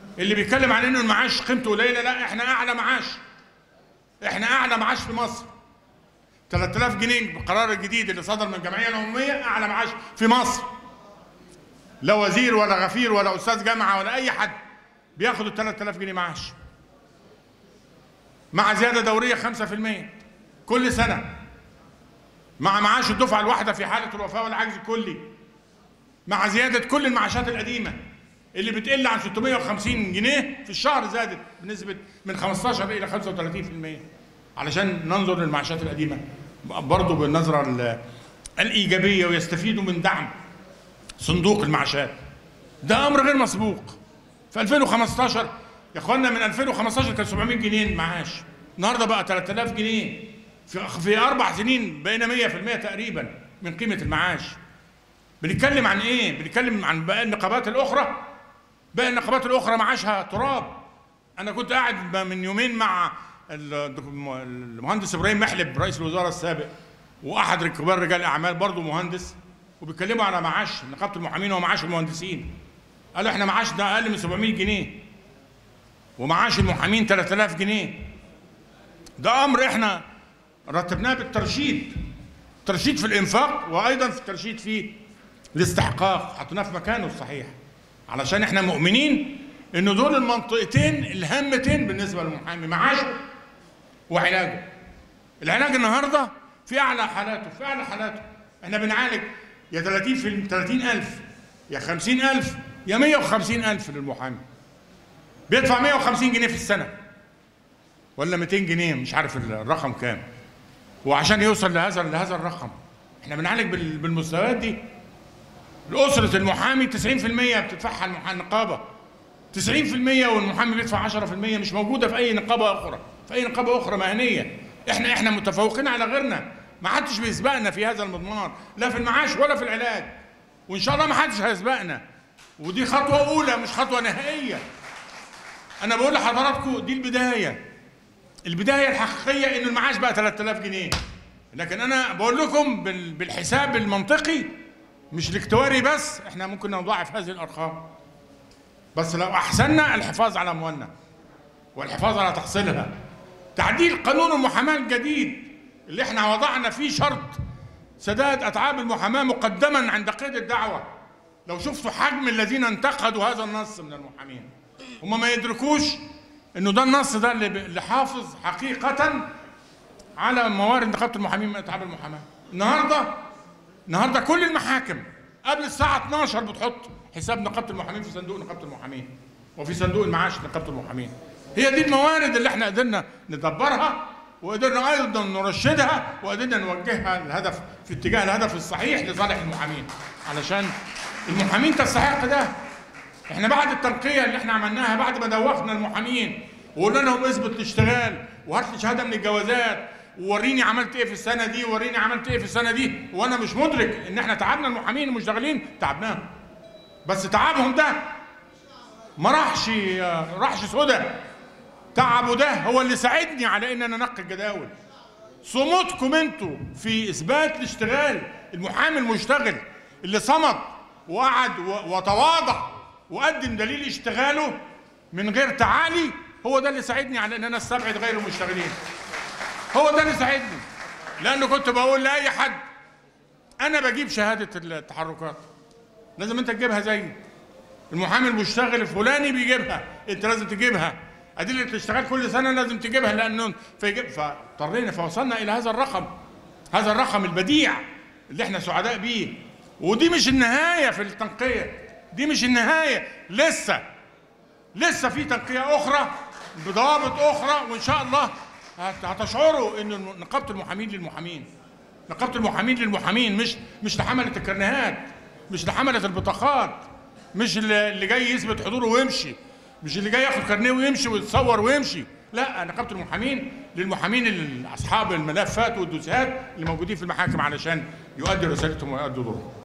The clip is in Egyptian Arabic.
اللي بيتكلم عن انه المعاش قيمته قليله لا احنا اعلى معاش احنا اعلى معاش في مصر 3000 جنيه بالقرار الجديد اللي صدر من الجمعيه العموميه اعلى معاش في مصر لا وزير ولا غفير ولا استاذ جامعه ولا اي حد بياخد ال 3000 جنيه معاش مع زياده دوريه 5% كل سنه مع معاش الدفعه الواحده في حاله الوفاه والعجز الكلي مع زياده كل المعاشات القديمه اللي بتقل عن 650 جنيه في الشهر زادت بنسبه من 15 الى 35% علشان ننظر للمعاشات القديمه برضه بالنظره ال- الايجابيه ويستفيدوا من دعم صندوق المعاشات ده امر غير مسبوق في 2015 يا اخوانا من 2015 كان 700 جنيه المعاش النهارده بقى 3000 جنيه في في اربع سنين بقينا 100% تقريبا من قيمه المعاش بنتكلم عن ايه بنتكلم عن باقي النقابات الاخرى باقي النقابات الاخرى معاشها تراب انا كنت قاعد من يومين مع ال- المهندس ابراهيم محلب رئيس الوزراء السابق واحد كبار رجال الاعمال برضه مهندس وبيتكلموا على معاش نقابه المحامين ومعاش المهندسين قالوا احنا معاشنا اقل من 700 جنيه ومعاش المحامين 3000 جنيه ده امر احنا رتبناه بالترشيد ترشيد في الانفاق وايضا في الترشيد في الاستحقاق حطيناه في مكانه الصحيح علشان احنا مؤمنين ان دول المنطقتين الهامتين بالنسبه للمحامي معاشه وعلاجه العلاج النهارده في اعلى حالاته في اعلى حالاته احنا بنعالج يا 30 في 30000 يا 50000 يا 150000 للمحامي بيدفع 150 جنيه في السنه ولا 200 جنيه مش عارف الرقم كام وعشان يوصل لهذا لهذا الرقم احنا بنعالج بال- بالمستويات دي الأسرة المحامي 90% بتدفعها المح- النقابة 90% والمحامي بيدفع 10% مش موجودة في أي نقابة أخرى في أي نقابة أخرى مهنية احنا احنا متفوقين على غيرنا ما حدش بيسبقنا في هذا المضمار لا في المعاش ولا في العلاج وإن شاء الله ما حدش هيسبقنا ودي خطوة أولى مش خطوة نهائية أنا بقول لحضراتكم دي البداية البداية الحقيقية إن المعاش بقى 3000 جنيه لكن أنا بقول لكم بال- بالحساب المنطقي مش الاكتواري بس احنا ممكن نضاعف هذه الارقام بس لو احسننا الحفاظ على اموالنا والحفاظ على تحصيلها تعديل قانون المحاماه الجديد اللي احنا وضعنا فيه شرط سداد اتعاب المحاماه مقدما عند قيد الدعوه لو شفتوا حجم الذين انتقدوا هذا النص من المحامين هم ما يدركوش انه ده النص ده اللي, ب- اللي حافظ حقيقه على موارد نقابه المحامين من اتعاب المحاماه النهارده النهارده كل المحاكم قبل الساعه 12 بتحط حساب نقابه المحامين في صندوق نقابه المحامين وفي صندوق المعاش نقابه المحامين هي دي الموارد اللي احنا قدرنا ندبرها وقدرنا ايضا نرشدها وقدرنا نوجهها الهدف في اتجاه الهدف الصحيح لصالح المحامين علشان المحامين تستحق ده احنا بعد التنقيه اللي احنا عملناها بعد ما دوخنا المحامين وقلنا لهم اثبت الاشتغال وهات لي شهاده من الجوازات ووريني عملت ايه في السنه دي ووريني عملت ايه في السنه دي وانا مش مدرك ان احنا تعبنا المحامين المشتغلين تعبناهم بس تعبهم ده ما راحش راحش سدى تعبه ده هو اللي ساعدني على ان انا انقي الجداول صمودكم انتوا في اثبات الاشتغال المحامي المشتغل اللي صمد وقعد و- وتواضع وقدم دليل اشتغاله من غير تعالي هو ده اللي ساعدني على ان انا استبعد غير المشتغلين هو ده اللي ساعدني لانه كنت بقول لاي حد انا بجيب شهاده التحركات لازم انت تجيبها زيي المحامي المشتغل الفلاني بيجيبها انت لازم تجيبها ادله الاشتغال كل سنه لازم تجيبها لانه فيجيب فاضطرينا فوصلنا الى هذا الرقم هذا الرقم البديع اللي احنا سعداء بيه ودي مش النهايه في التنقيه دي مش النهايه لسه لسه في تنقيه اخرى بضوابط اخرى وان شاء الله هت- هتشعروا ان الم- نقابه المحامين للمحامين نقابه المحامين للمحامين مش مش لحمله الكرنيهات مش لحمله البطاقات مش اللي اللي جاي يثبت حضوره ويمشي مش اللي جاي ياخد كارنيه ويمشي ويتصور ويمشي لا نقابه المحامين للمحامين ال- اصحاب الملفات والدوسيات اللي موجودين في المحاكم علشان يؤدوا رسالتهم ويؤدوا دورهم